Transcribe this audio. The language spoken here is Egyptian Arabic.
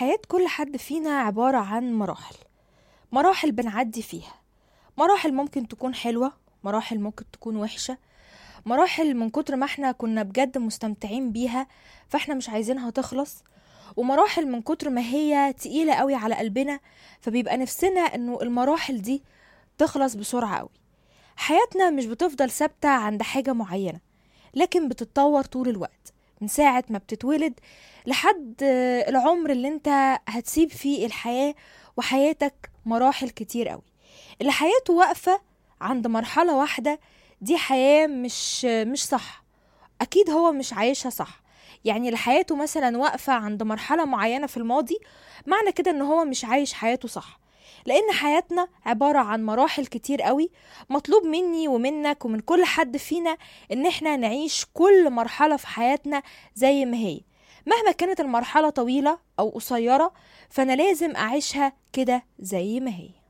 حياة كل حد فينا عبارة عن مراحل مراحل بنعدي فيها مراحل ممكن تكون حلوة مراحل ممكن تكون وحشة مراحل من كتر ما احنا كنا بجد مستمتعين بيها فاحنا مش عايزينها تخلص ومراحل من كتر ما هي تقيلة قوي على قلبنا فبيبقى نفسنا انه المراحل دي تخلص بسرعة قوي حياتنا مش بتفضل ثابتة عند حاجة معينة لكن بتتطور طول الوقت من ساعة ما بتتولد لحد آه، العمر اللي انت هتسيب فيه الحياة وحياتك مراحل كتير قوي اللي حياته واقفة عند مرحلة واحدة دي حياة مش مش صح أكيد هو مش عايشها صح يعني اللي حياته مثلا واقفة عند مرحلة معينة في الماضي معنى كده ان هو مش عايش حياته صح لأن حياتنا عبارة عن مراحل كتير قوي مطلوب مني ومنك ومن كل حد فينا ان احنا نعيش كل مرحلة في حياتنا زي ما هي مهما كانت المرحلة طويلة أو قصيرة فأنا لازم أعيشها كده زي ما هي